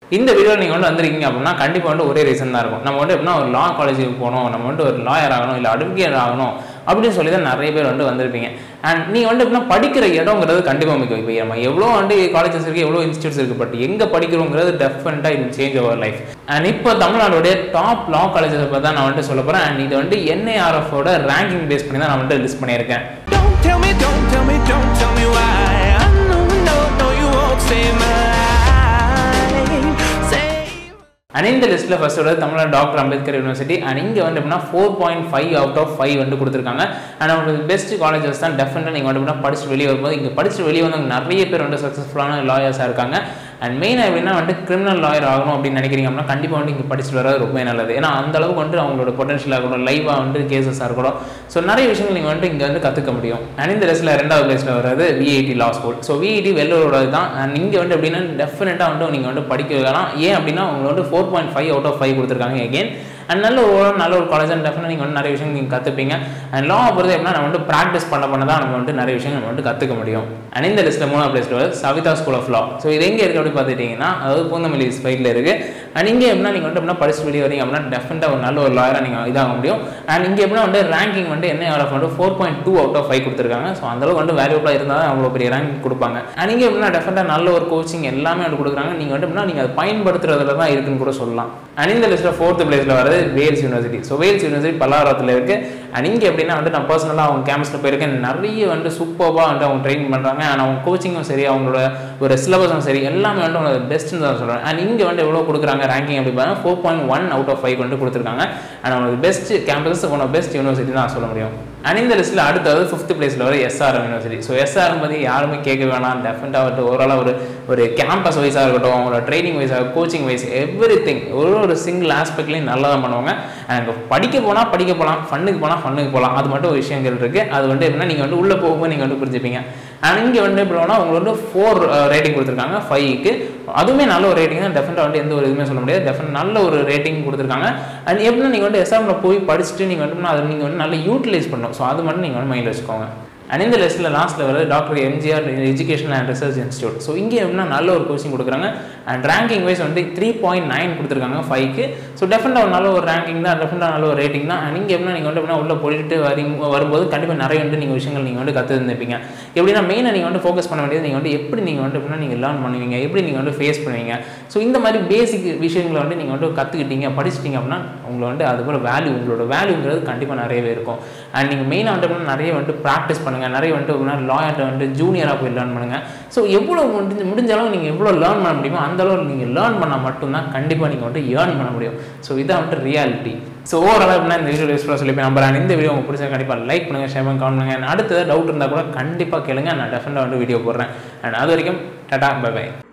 இந்த வீடியோ நீங்கள் வந்து வந்திருக்கீங்க அப்படின்னா கண்டிப்பாக வந்து ஒரே ரீசன் தான் இருக்கும் நம்ம வந்து எப்படின்னா ஒரு லா காலேஜுக்கு போகணும் நம்ம வந்து ஒரு லாயர் ஆகணும் இல்லை அட்வொகேட் ஆகணும் அப்படின்னு சொல்லி தான் நிறைய பேர் வந்து வந்திருப்பீங்க அண்ட் நீங்கள் வந்து எப்படின்னா படிக்கிற இடங்கிறது கண்டிப்பாக முக்கியம் இப்போ நம்ம எவ்வளோ வந்து காலேஜஸ் இருக்குது எவ்வளோ இன்ஸ்டியூட்ஸ் இருக்குது பட் எங்கே படிக்கிறோங்கிறது டெஃபினட்டாக இது சேஞ்ச் அவர் லைஃப் அண்ட் இப்போ தமிழ்நாடுடைய டாப் லா காலேஜஸ் பற்றி தான் நான் வந்துட்டு சொல்ல போகிறேன் அண்ட் இது வந்து என்ஐஆர்எஃபோட ரேங்கிங் பேஸ் பண்ணி தான் நான் வந்துட்டு லிஸ்ட் பண்ணியிருக்கேன் Don't tell me, don't tell me, don't tell me why. I know, no, no, you won't save my life. Save. And இந்த லிஸ்ட்டில் ஃபர்ஸ்ட் வருது Tamil Nadu doctor Ambedkar university and இங்கே வந்து எப்படின்னா four point five out of five வந்து கொடுத்துருக்காங்க and அவங்களுக்கு best colleges தான் டெஃபினட்டாக நீங்கள் வந்து எப்படின்னா படிச்சுட்டு வெளியே வரும்போது இங்கே படிச்சுட்டு வெளியே வந்து நிறைய பேர் வந்து சக்ஸஸ்ஃபுல்லான லாயர்ஸாக இருக்காங்க அண்ட் மெயினாக எப்படின்னா வந்துட்டு கிரிமினல் லாயர் ஆகணும் அப்படின்னு நினைக்கிறீங்க அப்படின்னா கண்டிப்பாக வந்து இங்கே படிச்சுட்டு வர்றது ரொம்ப நல்லது ஏன்னா அந்த அளவுக்கு வந்து அவங்களோட பொட்டன்ஷியலாக இருக்கட்டும் லைவாக வந்து கேசஸாக இருக்கட்டும் ஸோ நிறைய விஷயங்கள் நீங்கள் வந்துட்டு இங்கே வந்து கற்றுக்க முடியும் அண்ட் இந்த லிஸ்ட்டில் ரெண்டாவது பிளேஸில் வர்றது VIT law school so VIT வெள்ளூரோட தான் அண்ட் இங்கே வந்து எப்படின்னா டெஃபினட்டாக வந்து நீங்கள் வந்து படிக்க வைக்கலாம் ஏன் அப்படின்னா அவங்க வந்து four point five out of five கொடுத்துருக்காங்க எகெயின் அண்ட் நல்ல ஒரு நல்ல ஒரு காலேஜ் அண்ட் டெஃபினட் நீங்கள் வந்து நிறைய விஷயங்கள் நீங்கள் கற்றுப்பீங்க அண்ட் லா பொறுத்து எப்படின்னா நம்ம வந்து ப்ராக்டிஸ் பண்ண பண்ண தான் நம்ம வந்து நிறைய விஷயங்கள் நம்ம வந்து கற்றுக்க முடியும் அண்ட் இந்த லிஸ்ட்டில் மூணாவது பிளேஸில் வருது Savitha school of law so இது எங்கே இருக்குது அப்படி பார்த்துட்டிங்கன்னா அதாவது பூந்தமல்லி ஸ்பைட்டில் இருக்குது அண்ட் இங்கே எப்படின்னா நீங்கள் வந்து எப்படின்னா படிச்சு வெளியே வரீங்க அப்படின்னா டெஃபினட்டாக ஒரு நல்ல ஒரு லாயராக நீங்கள் இதாக முடியும் அண்ட் இங்கே எப்படின்னா வந்து ரேங்கிங் வந்து என்ன ஆஃப் வந்து four point two out of five கொடுத்துருக்காங்க ஸோ அந்தளவுக்கு வந்து வேல்யூபிளாக இருந்தால் தான் அவ்வளோ பெரிய ரேங்க் கொடுப்பாங்க அண்ட் இங்கே எப்படின்னா டெஃபினட்டாக நல்ல ஒரு கோச்சிங் எல்லாமே வந்து கொடுக்குறாங்க நீங்கள் வந்து எப்படின்னா நீங்கள் அதை பயன்படுத்துறதுல தான் இருக்குன்னு கூட சொல்லலாம் அண்ட் இந்த லிஸ்ட்டில் ஃபோர்த்து பிளேஸில் வரது Vels university so Vels university பல்லாவரத்தில் இருக்குது அண்ட் இங்கே எப்படின்னா வந்து நான் பர்சனலாக அவங்க கேம்பஸில் போயிருக்கேன் நிறைய வந்து சூப்பராக வந்து அவங்க ட்ரெயின் பண்ணுறாங்க அண்ட் அவங்க கோச்சிங்கும் சரி அவங்களோட ஒரு சிலபஸும் சரி எல்லாமே வந்து அவங்க பெஸ்ட்டுன்னு தான் சொல்கிறேன் அண்ட் இங்கே வந்து எவ்வளோ கொடுக்குறாங்க ரேங்கிங் அப்படி பார்த்தா four point one out of five வந்து கொடுத்துருக்காங்க அண்ட் அவங்களுக்கு best campus one of best university தான் சொல்ல முடியும் அண்ட் இந்த லிஸ்ட்டில் அடுத்தது ஃபிஃப்த் பிளேஸில் வர எஸ்ஆர்எம் யூனிவர்சிட்டி ஸோ எஸ்ஆர்எம் பற்றி யாருமே கேட்க வேணாம் டெஃபினட்டாக வந்து ஓவராலாக ஒரு ஒரு கேம்பஸ் வைஸாக இருக்கட்டும் அவங்களோட ட்ரைனிங் வைஸாக கோச்சிங் வைஸ் எவ்ரி திங் ஒரு ஒரு சிங்கிள் ஆஸ்பெக்ட்லையும் நல்லா தான் பண்ணுவாங்க அண்ட் படிக்க போனால் படிக்க போகலாம் ஃபன்னுக்கு போனால் ஃபன்னுக்கு போகலாம் அது மட்டும் ஒரு விஷயங்கள் இருக்குது அது வந்து எப்படின்னா நீங்கள் வந்து உள்ளே போகும்போது நீங்கள் வந்து புரிஞ்சுப்பீங்க அண்ட் இங்கே வந்து எப்படி வேணால் உங்களுக்கு வந்து ஃபோர் ரேட்டிங் கொடுத்துருக்காங்க ஃபைவ்க்கு அதுவுமே நல்ல ஒரு ரேட்டிங் தான் டெஃபினட்டாக வந்து எந்த ஒரு இதுவுமே சொல்ல முடியாது டெஃபினட் நல்ல ஒரு ரேட்டிங் கொடுத்துருக்காங்க அண்ட் எப்படின்னா நீங்கள் வந்து எஸ்ஆமில் போய் படிச்சுட்டு நீங்கள் வந்து அதை நீங்கள் வந்து நல்லா யூட்டிலைஸ் பண்ணணும் ஸோ அது மட்டும் நீங்கள் வந்து மைண்டில் வச்சுக்கோங்க அண்ட் இந்த லிஸ்ட்டில் லாஸ்ட்டில் வர doctor MGR education and research institute so இங்கே எப்படின்னா நல்ல ஒரு கோச்சிங் கொடுக்குறாங்க அண்ட் ரேங்கிங் வைஸ் வந்து த்ரீ பாயிண்ட் நைன் கொடுத்துருக்காங்க ஃபைவ்க்கு ஸோ டெஃபினட்டாக ஒரு நல்ல ஒரு ரேங்கிங் தான் டெஃபினட்டாக நல்ல ஒரு ரேட்டிங் தான் அண்ட் இங்கே எப்படின்னா நீங்கள் வந்து எப்படின்னா உள்ளே போயிட்டு வரி வரும்போது கண்டிப்பாக நிறைய வந்து நீங்கள் விஷயங்கள் நீங்கள் வந்து கற்று இருந்திருப்பீங்க எப்படின்னா மெயினாக நீங்கள் வந்து ஃபோக்கஸ் பண்ண வேண்டியது நீங்கள் வந்து எப்படி நீங்கள் வந்து எப்படின்னா நீங்கள் லேர்ன் பண்ணுவீங்க எப்படி நீங்கள் வந்து ஃபேஸ் பண்ணுவீங்க ஸோ இந்த மாதிரி பேசிக் விஷயங்களை வந்து நீங்கள் வந்து கற்றுக்கிட்டீங்க படிச்சிட்டிங்க அப்படின்னா உங்களை வந்து அது போல் வேல்யூ உங்களோட வேல்யூங்கிறது கண்டிப்பாக நிறையவே இருக்கும் அண்ட் நீங்கள் மெயினாக வந்து எப்படின்னா நிறைய வந்து ப்ராக்டிஸ் பண்ணுங்கள் நிறைய வந்து எப்படின்னா லாயர்கிட்ட வந்து ஜூனியராக போய் லேர்ன் பண்ணுங்கள் ஸோ எவ்வளோ முடிஞ்ச முடிஞ்ச அளவு நீங்கள் எவ்வளோ லேர்ன் பண்ண முடியுமோ அந்த அளவு நீங்கள் லேர்ன் பண்ணால் மட்டும்தான் கண்டிப்பாக நீங்கள் வந்து ஏர்ன் பண்ண முடியும் ஸோ இதான் வந்துட்டு ரியாலிட்டி ஸோ ஓவராலாக எப்படின்னா இந்த வீடியோ யூஸ்ஃபுல்லாக சொல்லி நம்புறேன் இந்த வீடியோ உங்களுக்கு பிடிச்சா கண்டிப்பாக லைக் பண்ணுங்கள் ஷேர் பண்ணி கமெண்ட் பண்ணுங்கள் அடுத்தது டவுட் இருந்தால் கூட கண்டிப்பாக கேளுங்க நான் டெஃபினட்டாக வந்து வீடியோ போடுறேன் அண்ட் அது வரைக்கும் டாடா பை பை